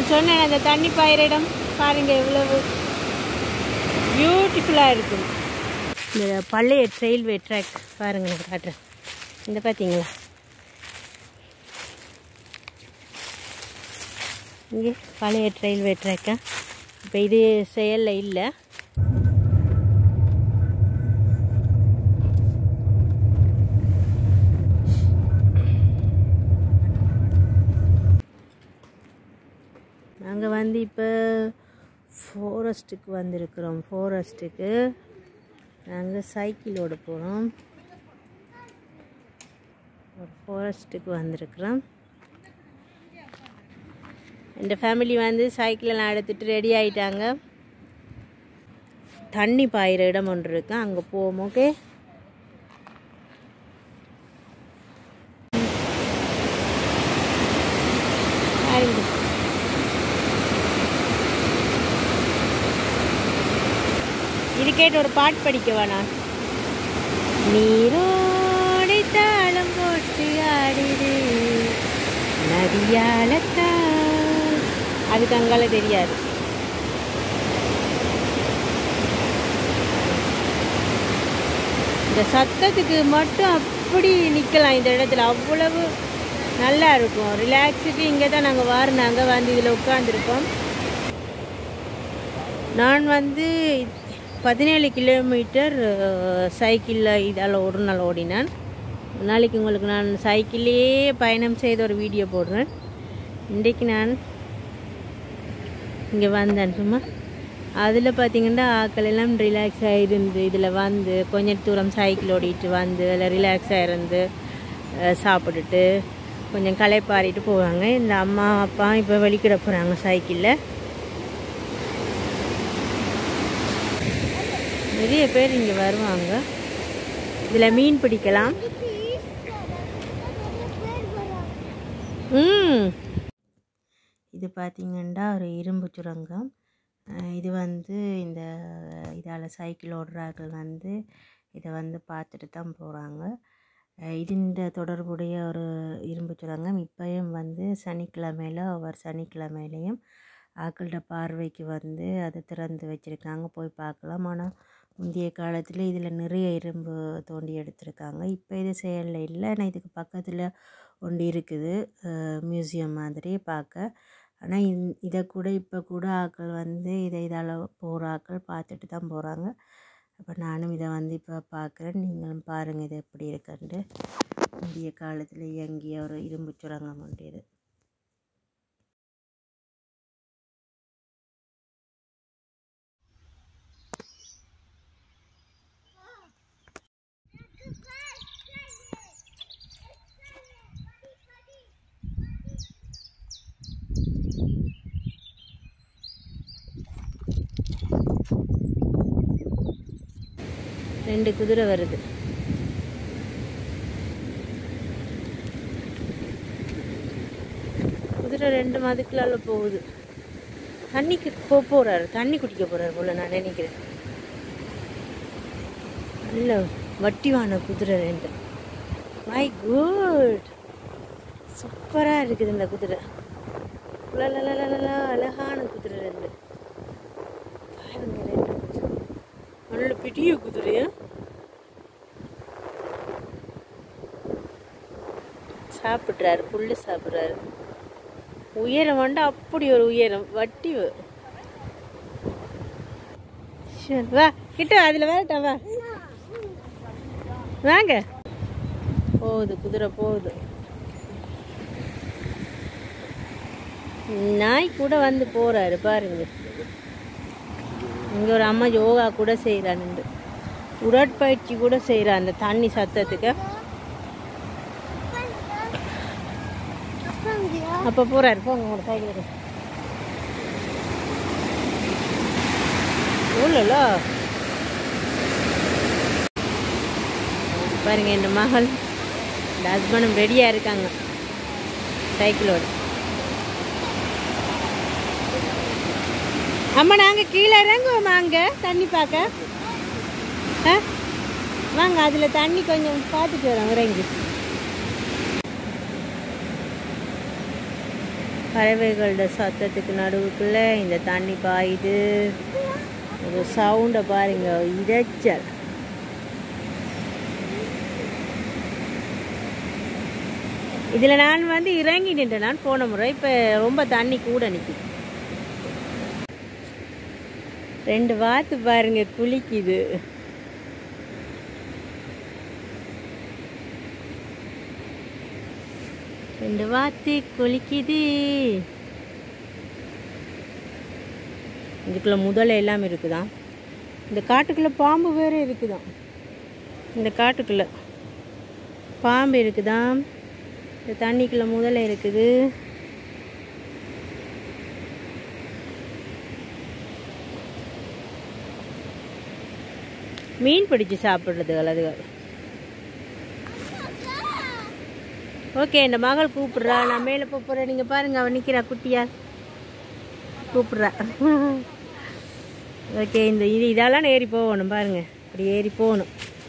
நான் சொன்னேன் அந்த தண்ணி பாயிற இடம் பாருங்க எவ்வளவு பியூட்டிஃபுல்லாக இருக்கும் இந்த பழைய ரயில்வே ட்ராக் பாருங்க நான் காட்டுறேன் இந்த பார்த்தீங்களா இங்கே பழைய ரயில்வே ட்ராக்கா இப்போ இது செயலில் இல்லை நாங்கள் வந்து இப்போ ஃபாரஸ்ட்டுக்கு வந்திருக்கிறோம் ஃபாரஸ்ட்டுக்கு நாங்கள் சைக்கிளோட போகிறோம் ஃபாரஸ்ட்டுக்கு வந்திருக்கிறோம் இந்த ஃபேமிலி வந்து சைக்கிளெல்லாம் எடுத்துகிட்டு ரெடி ஆயிட்டாங்க தண்ணி பாயிற இடம் ஒன்று இருக்கு அங்கே போவோம் ஓகே பாருங்க இது கேட்டு ஒரு பாட்டு படிக்கவா நான் நீரோடை தாளம் போட்டு ஆடிடு நதியாலத்தான் அதுக்கு அங்கால தெரியாது இந்த சத்தத்துக்கு மட்டும் அப்படி நிற்கலாம் இந்த இடத்துல அவ்வளவு நல்லா இருக்கும் ரிலாக்ஸுக்கு இங்கே தான் நாங்கள் வாரினாங்க வந்து இதில் உட்காந்துருக்கோம் நான் வந்து பதினேழு கிலோமீட்டர் சைக்கிளில் இதால் ஒரு நாள் ஓடினேன் ஒரு நாளைக்கு உங்களுக்கு நான் சைக்கிள்லேயே பயணம் செய்த ஒரு வீடியோ போடுறேன் இன்றைக்கு நான் இங்கே வந்தேன் சும்மா அதில் பார்த்தீங்கன்னா ஆக்கள் எல்லாம் ரிலாக்ஸாக இருந்து இதில் வந்து கொஞ்ச தூரம் சைக்கிள் ஓடிட்டு வந்து அதில் ரிலாக்ஸாக இருந்து அஹ், சாப்பிட்டுட்டு கொஞ்சம் களைப்பாரிட்டு போவாங்க இந்த அம்மா அப்பா இப்போ வெளிக்கிட போகிறாங்க சைக்கிளில் நிறைய பேர் இங்கே வருவாங்க இதில் மீன் பிடிக்கலாம் ம் இது பார்த்தீங்கன்னா ஒரு இரும்பு சுரங்கம் அஹ் இது வந்து இந்த இதால் சைக்கிள் ஓடுறார்கள் வந்து இதை வந்து பார்த்துட்டு தான் போகிறாங்க இதுன்ற தொடர்புடைய ஒரு இரும்பு சுரங்கம் இப்பயும் வந்து சனிக்கிழமையில் ஒவ்வொரு சனிக்கிழமையிலையும் ஆக்கள்கிட்ட பார்வைக்கு வந்து அதை திறந்து வச்சுருக்காங்க போய் பார்க்கலாம் ஆனால் முந்தைய காலத்தில் இதில் நிறைய இரும்பு தோண்டி எடுத்திருக்காங்க இப்போ இது செயலில் இல்லை ஆனால் இதுக்கு பக்கத்தில் ஒன்று இருக்குது மியூசியம் மாதிரி பார்க்க ஆனால் இந் இதை கூட இப்போ கூட ஆக்கள் வந்து இதை இதால் போகிற ஆக்கள் பார்த்துட்டு தான் போகிறாங்க அப்போ நானும் இதை வந்து இப்போ பார்க்குறேன் நீங்களும் பாருங்கள் இது எப்படி இருக்குன்ட்டு முந்தைய காலத்தில் இயங்கிய ஒரு இரும்பு சுரங்கம் ஒன்று இது ரெண்டு குதிரை வருது குதிரை ரெண்டு மதுக்குள்ளால போகுது தண்ணிக்கு போக போறாரு தண்ணி குடிக்க போறாரு போல நான் நினைக்கிறேன் நல்ல வட்டிவான குதிரை ரெண்டு மை குட் சூப்பரா இருக்குது இந்த குதிரை லலலலலலா, அழகான குதிரை ரெண்டு பாருங்க ரெண்டு குதிரை நல்ல பெரிய குதிரையா சாப்பிட்றாரு புல்லு சாப்பிட்றாரு உயரம் வந்து அப்படி ஒரு உயரம் வட்டி வ- ஷே, வா கிட்ட வா, அதுல வரட்டா வா வாங்க போகுது குதிரை போகுது நாய் கூட வந்து போறாரு பாருங்க இங்க ஒரு அம்மா யோகா கூட செய்யறான்னு உடற்பயிற்சி கூட செய்யறா அந்த தண்ணி சத்தத்துக்கு அப்ப போறாரு போங்க உங்களோட சைக்கிள் இல்லைல்ல பாருங்க என் மகள் இந்த ஹஸ்பண்டும் ரெடியா இருக்காங்க சைக்கிளோட அம்மா நாங்க கீழே இறங்குவோம் அங்க தண்ணி பார்க்க ஆ? வாங்க அதுல தண்ணி கொஞ்சம் பார்த்துட்டு வரோம் இறங்கி பறவைகளோட சத்தத்துக்கு நடுவுக்குள்ள இந்த தண்ணி பாயுது ஒரு சவுண்டை பாருங்க இரைச்சல் இதில் நான் வந்து இறங்கி நின்றேன் நான் போன முறை இப்போ ரொம்ப தண்ணி கூட நிற்கிது ரெண்டு வாத்து பாருங்க குளிக்குது ரெண்டு வாத்து குளிக்குது இதுக்குள்ள முதல்ல எல்லாம் இருக்குதாம் இந்த காட்டுக்குள்ள பாம்பு வேற இருக்குதாம் இந்த காட்டுக்குள்ள பாம்பு இருக்குதாம் இந்த தண்ணிக்குள்ள முதல்ல இருக்குது மீன் பிடிச்சு சாப்பிட்றது அதுகள் ஓகே இந்த மகள் கூப்பிடுறா நான் மேலே போகிறேன் நீங்கள் பாருங்க அவன் நிற்கிறா குட்டியா கூப்பிடுறா ஓகே இந்த இது இதெல்லாம் ஏறி போகணும் பாருங்க இப்படி ஏறி போகணும்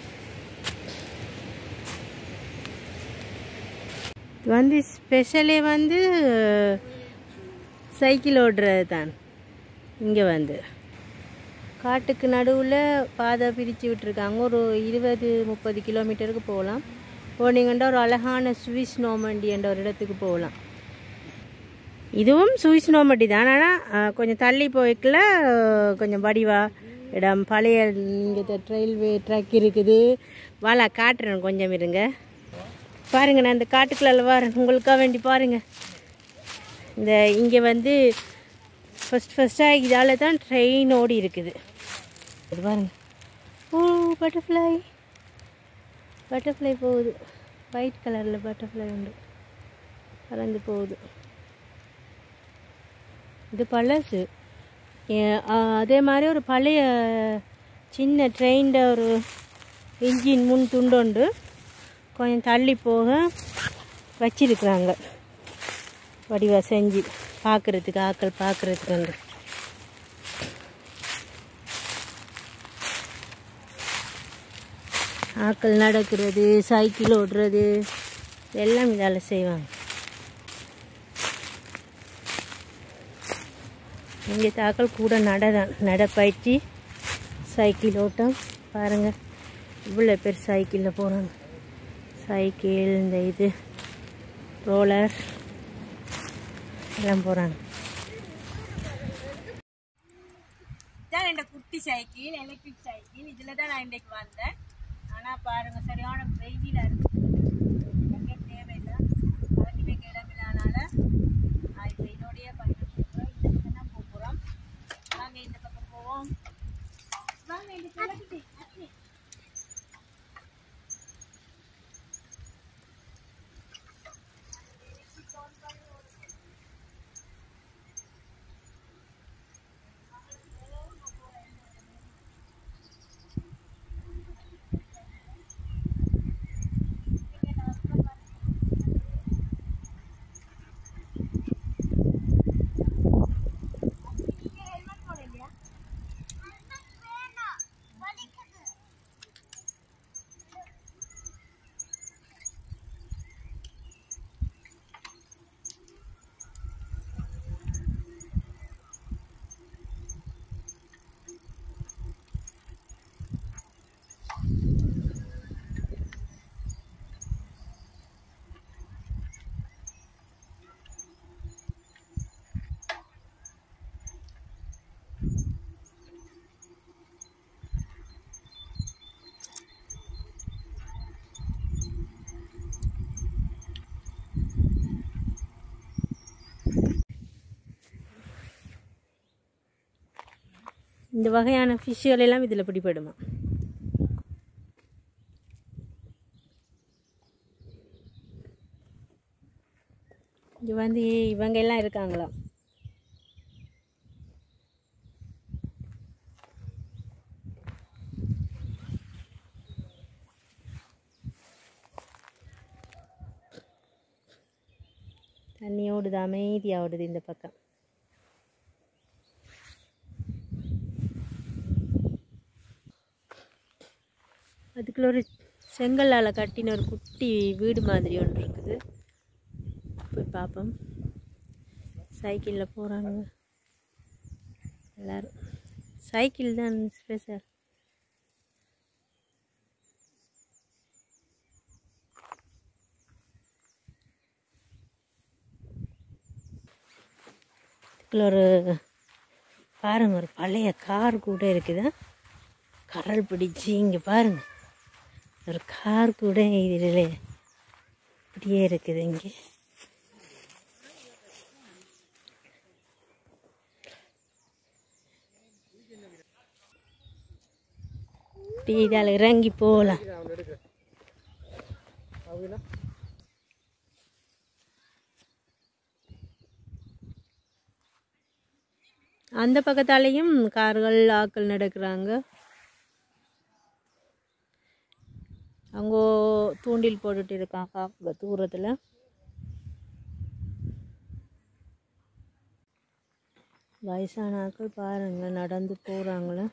இது வந்து ஸ்பெஷலே வந்து சைக்கிள் ஓடுறது தான் இங்கே வந்து காட்டுக்கு நடுவில் பாதை பிரித்து விட்டுருக்காங்க ஒரு இருபது முப்பது கிலோமீட்டருக்கு போகலாம் போனீங்கன்னா ஒரு அழகான சுவிஸ் நோமண்டி என்ற ஒரு இடத்துக்கு போகலாம் இதுவும் சுவிஸ் நோமண்டி தான் ஆனால் கொஞ்சம் தள்ளி போய்க்கல கொஞ்சம் வடிவா இடம் பழைய இங்கே ரயில்வே ட்ராக் இருக்குது வாழா காட்டுறேன் கொஞ்சம் இருங்க பாருங்க நான் இந்த காட்டுக்குள்ள வரேன் உங்களுக்காக வேண்டி பாருங்க இந்த இங்கே வந்து ஃபஸ்ட் ஃபஸ்ட்டாக இதால் தான் ட்ரெயின் ஓடி இருக்குது இது பாருங்க ஓ பட்டர்ஃப்ளை பட்டர்ஃப்ளை போகுது ஒயிட் கலரில் பட்டர்ஃப்ளை உண்டு பறந்து போகுது இது பழசு ஏ- ஆ, அதே மாதிரி ஒரு பழைய சின்ன ட்ரெயின்ட ஒரு இன்ஜின் முன் துண்டுண்டு கொஞ்சம் தள்ளி போக வச்சிருக்கிறாங்க வடிவா செஞ்சு பார்க்குறதுக்கு ஆக்கள் பார்க்குறதுக்கு ஆக்கள் நடக்கிறது சைக்கிள் ஓடுறது எல்லாம் இதால் செய்வாங்க இங்கே தாக்கள் கூட நடதான் நடப்பயிற்சி சைக்கிள் ஓட்டம் பாருங்கள் இவ்வளோ பேர் சைக்கிளில் போகிறாங்க சைக்கிள் இந்த இது ரோலர் எல்லாம் போகிறாங்க இதான் என் குட்டி சைக்கிள் எலக்ட்ரிக் சைக்கிள் இதில் தான் நான் இன்றைக்கு வந்தேன் ஆனால் பாருங்க சரியான வெயிலாக இருக்கு எங்கே தேவையில்லை கலந்து வைக்க இடமில்லாதனால நான் இப்போ இதோடய பயணம் பண்ணுறோம் இந்த பக்கம் தான் போக போகிறோம் வாங்க இந்த பக்கம் போவோம் வாங்க இந்த கிழக்கு அத்தி இந்த வகையான ஃபிஷ்ஷுகள் எல்லாம் இதில் பிடிபடுமா இது வந்து இவங்க எல்லாம் இருக்காங்களாம் தண்ணி ஓடுது அமைதியாக ஓடுது இந்த பக்கம் அதுக்குள்ள ஒரு செங்கல்லால் கட்டின ஒரு குட்டி வீடு மாதிரி ஒன்று இருக்குது போய் பார்ப்போம் சைக்கிளில் போகிறாங்க எல்லோரும் சைக்கிள் தான் ஸ்பெஷல் இதுக்குள்ள ஒரு பாருங்க ஒரு பழைய கார் கூட இருக்குதா கரல் பிடிச்சி இங்கே பாருங்க ஒரு கார் கூட இதில் இப்படியே இருக்குது இங்கே இப்படி இதால் இறங்கி போகலாம் அந்த பக்கத்தாலேயும் கார்கள் ஆக்கள் நடக்கிறாங்க அங்கோ தூண்டில் போட்டுட்டு இருக்காங்க அங்கே தூரத்தில் வயசான ஆட்கள் பாருங்க நடந்து போகிறாங்களே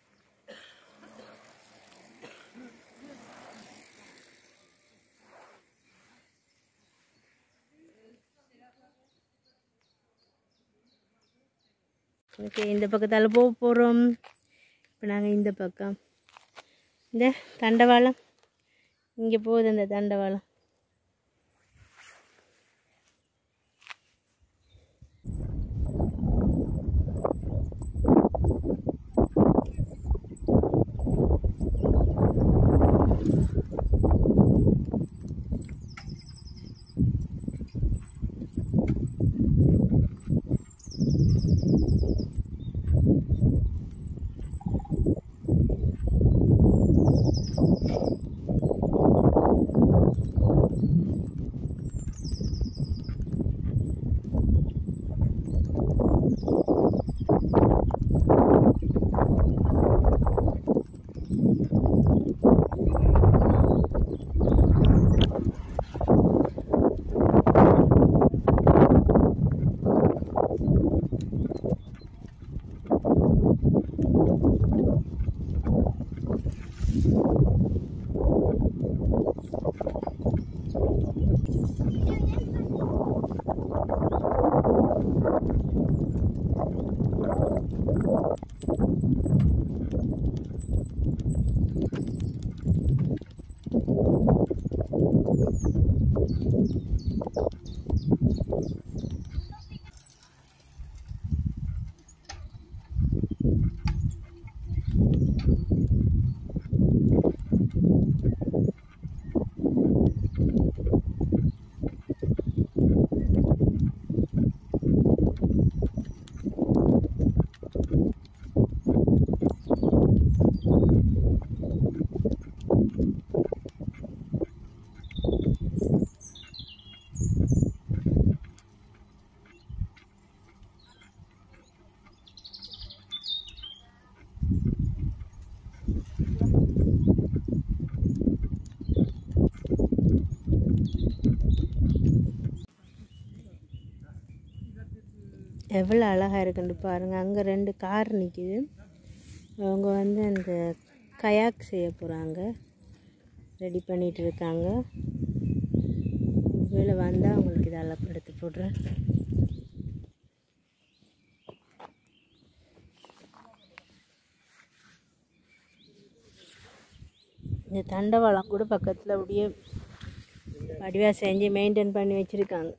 ஓகே இந்த பக்கத்தால் போக போகிறோம் இப்போ நாங்கள் இந்த பக்கம் இந்த தண்டவாளம் இங்கே போகுது அந்த தண்டவாளம் எவ்வளோ அழகாக இருக்குன்னு பாருங்கள் அங்கே ரெண்டு கார் நிற்கிது அவங்க வந்து அந்த கயாக் செய்ய போகிறாங்க ரெடி பண்ணிகிட்டு இருக்காங்க வேலை வந்தால் அவங்களுக்கு இதெல்லாம் எடுத்து போடுறேன் இந்த தண்டவாளம் கூட பக்கத்தில் அப்படியே வடிவாக செஞ்சு மெயின்டைன் பண்ணி வச்சுருக்காங்க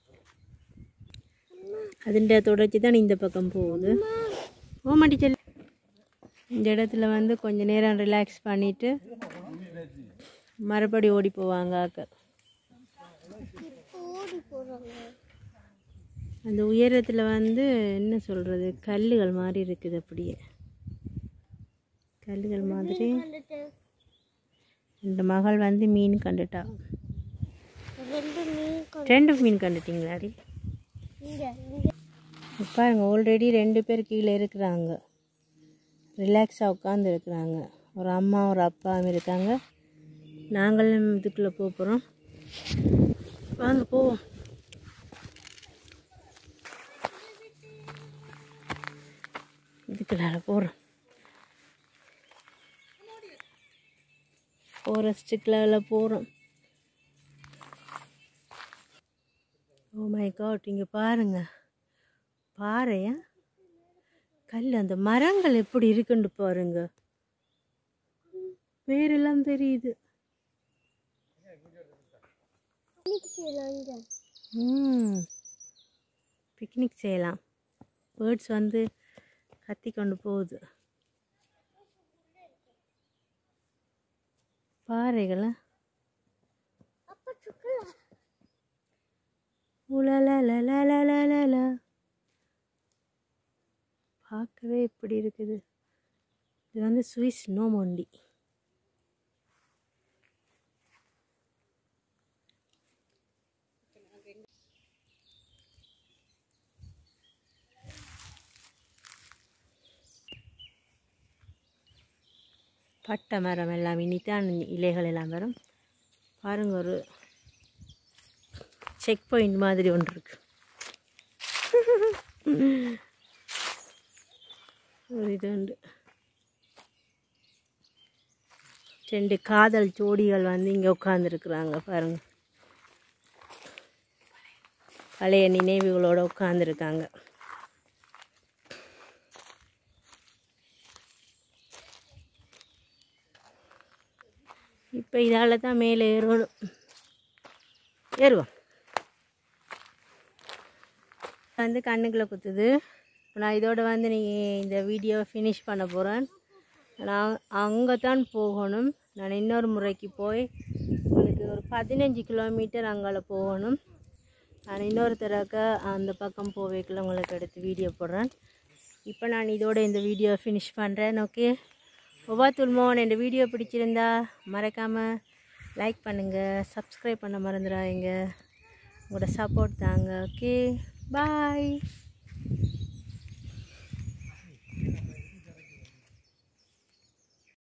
അതിൻ്റെ தொடர்ச்சி தான் இந்த பக்கம் போகுது ஓ மாட்டி செல் இந்த இடத்துல வந்து கொஞ்ச நேரம் ரிலாக்ஸ் பண்ணிவிட்டு மறுபடி ஓடி போவாங்க ஆக்கள் அந்த உயரத்தில் வந்து என்ன சொல்கிறது கல்லுகள் மாதிரி இருக்குது அப்படியே கல்லுகள் மாதிரி இந்த மகள் வந்து மீன் கண்டுட்டா ரெண்டு மீன் கண்டுட்டீங்களாடி பாருங்க ஆல்ரெடி ரெண்டு பேர் கீழே இருக்கிறாங்க ரிலாக்ஸாக உட்காந்து இருக்கிறாங்க ஒரு அம்மா ஒரு அப்பாவும் இருக்காங்க நாங்களும் இதுக்குள்ளே போக போகிறோம் வாங்க போவோம் இதுக்குள்ளார போகிறோம் ஃபாரஸ்ட்டுக்குள்ளால போகிறோம் ஓ மை காட் இங்கே பாருங்கள் பாறையா கல் அந்த மரங்கள் எப்படி இருக்குன்னு பாருங்க வேரெல்லாம் தெரியுது ம் பிக்னிக் செய்யலாம் பேர்ட்ஸ் வந்து கத்தி கொண்டு போகுது பாறைகளா உலலலலலலலல. பார்க்கவே இப்படி இருக்குது இது வந்து சுவிஸ் நோமொண்டி பட்டை மரம் எல்லாம் இனித்தான் இலைகள் எல்லாம் வரும் பாருங்க ஒரு செக் பாயிண்ட் மாதிரி ஒன்று இருக்கு ஒரு இது உண்டு ரெண்டு காதல் ஜோடிகள் வந்து இங்கே உட்காந்துருக்குறாங்க பாருங்க பழைய நினைவுகளோட உட்காந்துருக்காங்க இப்போ இதால் தான் மேலே ஏறணும் ஏறுவோம் வந்து கண்ணுக்குள்ளே குத்துது இப்போ நான் இதோட வந்து நீ இந்த வீடியோவை ஃபினிஷ் பண்ண போகிறேன் நான் அங்கே தான் போகணும் நான் இன்னொரு முறைக்கு போய் உங்களுக்கு ஒரு பதினஞ்சு கிலோமீட்டர் அங்கால போகணும் நான் இன்னொரு தடக்க அந்த பக்கம் போவேக்குள்ள உங்களுக்கு எடுத்து வீடியோ போடுறேன் இப்போ நான் இதோட இந்த வீடியோ ஃபினிஷ் பண்ணுறேன் ஓகே ஒவ்வொருத்தர் மோன் இந்த வீடியோ பிடிச்சிருந்தா மறக்காமல் லைக் பண்ணுங்கள் சப்ஸ்கிரைப் பண்ண மறந்துடாதீங்க உங்களோட சப்போர்ட் தாங்க ஓகே பாய்